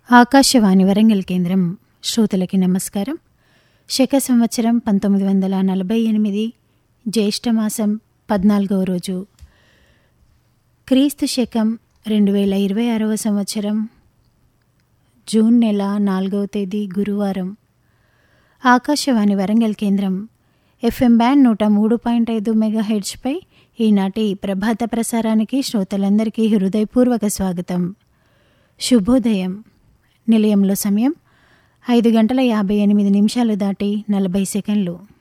ఆకాశవాణి వరంగల్ కేంద్రం శ్రోతలకి నమస్కారం శక సంవత్సరం పంతొమ్మిది వందల నలభై ఎనిమిది జ్యేష్ఠమాసం పద్నాలుగవ రోజు క్రీస్తు శకం రెండు వేల ఇరవై ఆరవ సంవత్సరం జూన్ నెల నాలుగవ తేదీ గురువారం ఆకాశవాణి వరంగల్ కేంద్రం ఎఫ్ఎం బ్యాండ్ నూట మూడు పాయింట్ ఐదు మెగా హెడ్స్పై ఈనాటి ప్రభాత ప్రసారానికి శ్రోతలందరికీ హృదయపూర్వక స్వాగతం శుభోదయం నిలయంలో సమయం ఐదు గంటల యాభై ఎనిమిది నిమిషాలు దాటి నలభై సెకండ్లు